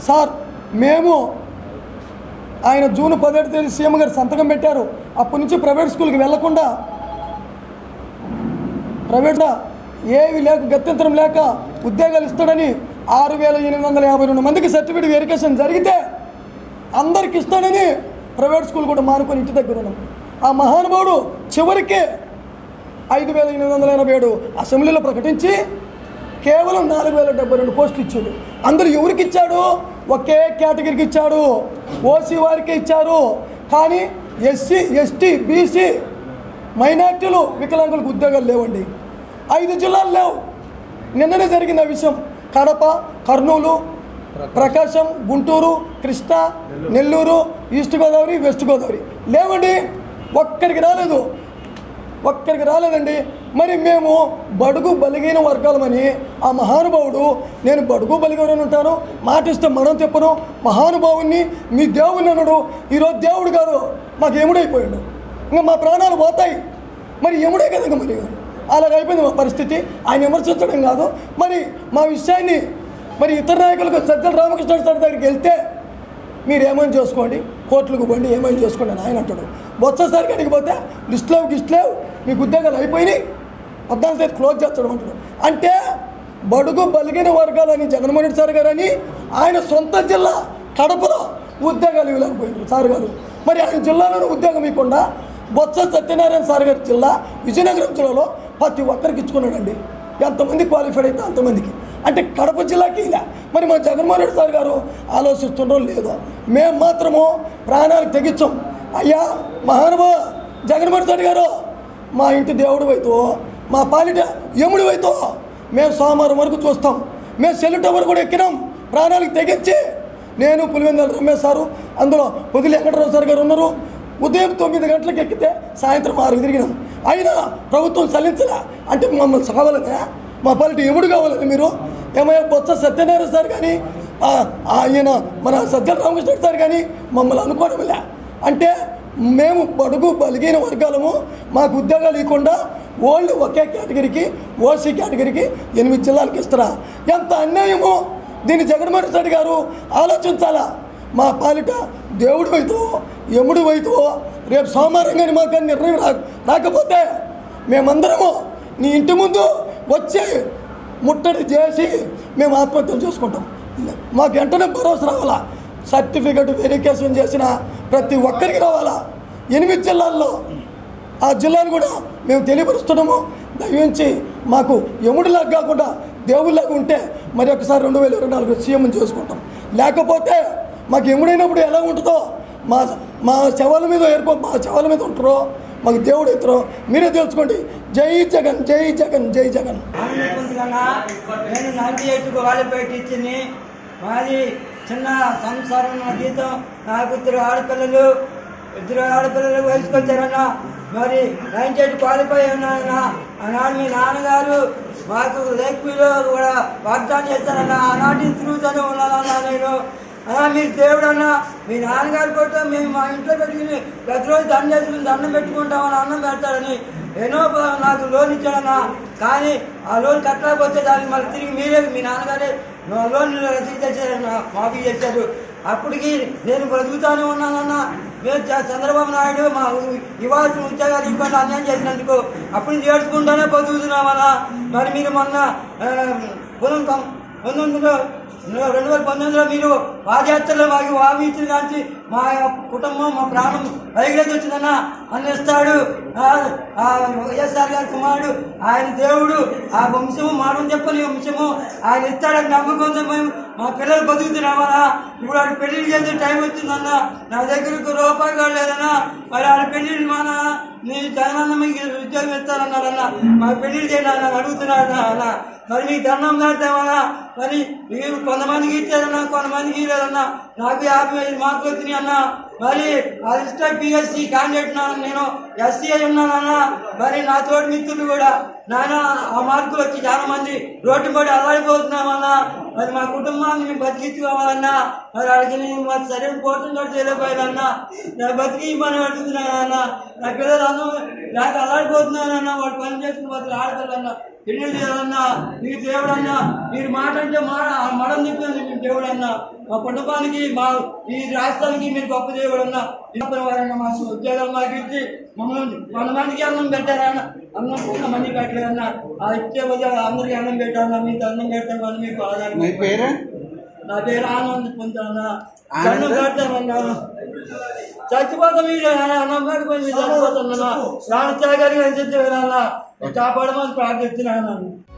sir మేము ఆయన June పదిహేడు తేదీ సీఎం గారు సంతకం పెట్టారు అప్పటి నుంచి ప్రైవేట్ స్కూల్కి వెళ్లకుండా ప్రైవేట్గా ఏవి లేక గత్యంతరం లేక ఉద్యోగాలు ఇస్తాడని ఆరు వేల ఎనిమిది వందల యాభై రెండు మందికి సర్టిఫికేట్ వెరిఫికేషన్ జరిగితే అందరికి ఇస్తాడని ప్రైవేట్ స్కూల్ కూడా మానుకొని ఇంటి దగ్గర ఉన్నాం ఆ మహానుభావుడు చివరికి ఐదు వేల ఎనిమిది వందల ఎనభై ఏడు అసెంబ్లీలో ప్రకటించి కేవలం నాలుగు వేల డెబ్బై రెండు పోస్టులు ఇచ్చాడు అందులో ఎవరికి ఇచ్చాడు ఒకే కేటగిరీకి ఇచ్చాడు ఓసీ వారికి ఇచ్చారు కానీ ఎస్సీ ఎస్టీ బీసీ మైనార్టీలు వికలాంగులకు ఉద్యోగాలు లేవండి ఐదు జిల్లాలు లేవు నిన్ననే జరిగిన విషయం కడప కర్నూలు ప్రకాశం గుంటూరు కృష్ణా నెల్లూరు ఈస్ట్ గోదావరి వెస్ట్ గోదావరి లేవండి ఒక్కరికి రాలేదు ఒక్కరికి రాలేదండి మరి మేము బడుగు బలిగిన వర్గాలమని ఆ మహానుభావుడు నేను బడుగు బలిగిన ఉంటాను మాటిస్తే మనం చెప్పను మహానుభావుని మీ దేవుని అన్నాడు ఈరోజు దేవుడు కాదు మాకు ఎముడైపోయాడు ఇంకా మా ప్రాణాలు పోతాయి మరి ఎముడే కదా ఇంకా మరి అలాగ అయిపోయింది మా పరిస్థితి ఆయన విమర్శించడం కాదు మరి మా విషయాన్ని మరి ఇతర నాయకులకు సజ్జల రామకృష్ణ సార్ దగ్గరికి వెళ్తే మీరు ఏమైనా చేసుకోండి కోర్టులకు పోండి ఏమైనా చేసుకోండి అని ఆయన అంటాడు బొత్ససారి కాడికి పోతే లిస్ట్ లేవు గిస్ట్ లేవు మీకు ఉద్యోగాలు అయిపోయినాయి పద్నాలుగు తేదీ క్లోజ్ చేస్తాడు అంటాడు అంటే బడుగు బలిగిన వర్గాలని జగన్మోహన్ రెడ్డి సార్ గారు అని ఆయన సొంత జిల్లా కడపలో ఉద్యోగాలు ఇవ్వలేకపోయింది సార్ గారు మరి ఆయన జిల్లాలోనే ఉద్యోగం ఇవ్వకుండా బొత్స సత్యనారాయణ సార్ గారి జిల్లా విజయనగరం జిల్లాలో ప్రతి ఒక్కరికి ఇచ్చుకున్నాడండి ఎంతమంది క్వాలిఫైడ్ అయితే అంతమందికి అంటే కడప జిల్లాకి ఇలా మరి మా జగన్మోహన్ రెడ్డి సార్ గారు ఆలోచిస్తుండో లేదో మేము మాత్రము ప్రాణాలకు తెగించాం అయ్యా మహానుభావ జగన్మోహన్ రెడ్డి గారు మా ఇంటి దేవుడు వైతో మా పాలిట యముడి వైతో మేము సోమవారం వరకు చూస్తాం మేము సెల్లు టవర్ కూడా ఎక్కినాం ప్రాణాలకు తెగించి నేను పులివెందుల రమేష్ సారు అందులో పొదిలి వెంకటరావు సార్ గారు ఉన్నారు ఉదయం తొమ్మిది గంటలకు ఎక్కితే సాయంత్రం ఆరు తిరిగినాం అయినా ప్రభుత్వం చలించరా అంటే మమ్మల్ని సావాలనే మా పాలిట ఎముడు కావాలని మీరు ఏమయ్యా బొత్స సత్యనారాయణ సార్ కానీ ఆ, ఆయన మన సజ్జల రామకృష్ణ సార్ కానీ మమ్మల్ని అనుకోవడంలే అంటే మేము బడుగు బలిగిన వర్గాలము మాకు ఉద్యోగాలు ఇవ్వకుండా ఓన్లీ ఒకే కేటగిరీకి ఓసీ కేటగిరీకి ఎనిమిది జిల్లాలకు ఇస్తారా ఎంత అన్యాయమో దీన్ని జగన్మోహన్ రెడ్డి గారు ఆలోచించాలా మా పాలిట దేవుడు వైతో యముడు వైతో రేపు సోమవారం కానీ మాకు కానీ నిర్ణయం రా రాకపోతే మేమందరము నీ ఇంటి ముందు వచ్చి ముట్టడి చేసి మేము ఆత్మహత్యలు చేసుకుంటాం మాకు వెంటనే భరోసా రావాలా సర్టిఫికెట్ వెరిఫికేషన్ చేసిన ప్రతి ఒక్కరికి రావాలా ఎనిమిది జిల్లాల్లో ఆ జిల్లాను కూడా మేము తెలియపరుస్తున్నాము దయించి మాకు యముడిలాగా కాకుండా దేవుడిలాగా ఉంటే మరి ఒకసారి రెండు వేల ఇరవై నాలుగు సీఎం చేసుకుంటాం లేకపోతే మాకు ఎముడైనప్పుడు ఎలా ఉంటుందో మా మా శవాల మీద ఏర్పో మా శవాల మీద ఉంటారో మాకు దేవుడు ఇస్తారో మీరే తెలుసుకోండి జై జగన్ జై జగన్ జై జగన్ అనుకుంటున్నా నేను నైన్టీ ఎయిట్ క్వాలిఫైడ్ టీచర్ని మాది చిన్న సంసారం నా జీతం నాకు ఇద్దరు ఆడపిల్లలు ఇద్దరు ఆడపిల్లలు వయసుకు వచ్చారన్న మరి నైన్టీ ఎయిట్ క్వాలిఫై ఉన్నానన్న ఆనాడు మీ నాన్నగారు మాకు లేక్వీలో కూడా వాగ్దానం చేశారన్న ఆనాటి తిరుగుతూనే ఉన్నానన్నా నేను అన్నా మీరు దేవుడు అన్న మీ నాన్నగారు కూడా మేము మా ఇంట్లో పెట్టుకుని ప్రతిరోజు దండం చేసుకుని దండం పెట్టుకుంటామని అన్నం పెడతారని ఎన్నో ప- నాకు లోన్ ఇచ్చాడన్నా కానీ ఆ లోన్ కట్టలేకపోతే దానికి మళ్ళీ తిరిగి మీరే మీ నాన్నగారే నా లోన్ రసీదు తెచ్చారన్న మాఫీ చేశారు అప్పటికి నేను బ్రతుకుతానే ఉన్నానన్న మేము చ- చంద్రబాబు నాయుడు మా ఉ- ఇవ్వాల్సిన ఉద్యోగాలు ఇవ్వకుండా అన్యాయం చేసినందుకు అప్పుడు నుంచి ఏడ్చుకుంటానే బతుకుతున్నామన్నా మరి మీరు మొన్న ఆ, పొలం కం- పంతొమ్మిదిలో రెండు వేల పంతొమ్మిదిలో మీరు పాదయాత్రలో మాకు వామించిన కానీ మా కుటుంబం మా ప్రాణం పైకి వచ్చిందన్న అన్నిస్తాడు ఆ- ఆ వైఎస్ఆర్ గారి కుమారుడు ఆయన దేవుడు ఆ వంశము మానవం చెప్పని వంశము ఆయన ఇస్తాడని నమ్మకంతో మేము మా పిల్లలు బతుకుతున్నామన్నా ఇప్పుడు ఆడ పెళ్లి చేసే టైం వచ్చిందన్న నా దగ్గర ఒక రూపాయి కూడా లేదన్నా మరి ఆడ పెళ్లి మాన నీ జగనన్న మీకు ఉద్యోగం ఇస్తారన్నారన్న మా పెళ్లి చేయాలి అడుగుతున్నారన్న అన్న మరి మీకు దండం దాడతామన్నా మరి మీరు కొంతమందికి ఇచ్చారన్నా కొంతమందికి ఇవ్వలేదన్నా నాకు యాభై ఐదు మార్కులు వచ్చినాయి అన్న మరి అసిస్టెంట్ పిఎస్సి క్యాండిడేట్ నా- నేను ఎస్సీ అయి ఉన్నానన్నా మరి నా తోటి మిత్రులు కూడా నాన్న ఆ మార్కులు వచ్చి చాలా మంది రోడ్డు పడి అల్లాడిపోతున్నామన్నా మరి మా కుటుంబాన్ని మేము బతికించుకోవాలన్నా మరి అడిగి నేను మరి సరైన పోటీ కూడా చేయలేకపోయానన్నా నా బతికి ఇవ్వని అడుగుతున్నానన్నా నా పిల్లలు అందరూ నాకు అల్లాడిపోతున్నానన్నా వాడు పని చేసుకుని బతులు ఆడతారన్నా పెళ్లి చేయాలన్నా మీరు దేవుడన్నా మీరు మాట అంటే మాట మడం చెప్పేది దేవుడన్నా మా కుటుంబానికి మా ఈ రాష్ట్రానికి మీరు గొప్ప దేవుడన్న వారన్న మా ఉద్యోగాలు మాకు ఇచ్చి మమ్మల్ని వంద మందికి అన్నం పెట్టారన్న అన్నం పూర్ణ మంది పెట్టలేదన్న ఆ ఇచ్చే ఉద్యోగాలు అందరికీ అన్నం పెట్టారన్న మీకు అన్నం పెట్టామని మీకు ఆధారం మీ పేరు నా పేరు ఆనంద్ పొందానా దండం పెడతానన్నా చచ్చిపోతా మీరు అన్నం పెట్టుకొని చచ్చిపోతున్నా ప్రాణ త్యాగానికి అని చెప్పి కాపాడమని ప్రార్థిస్తున్నాను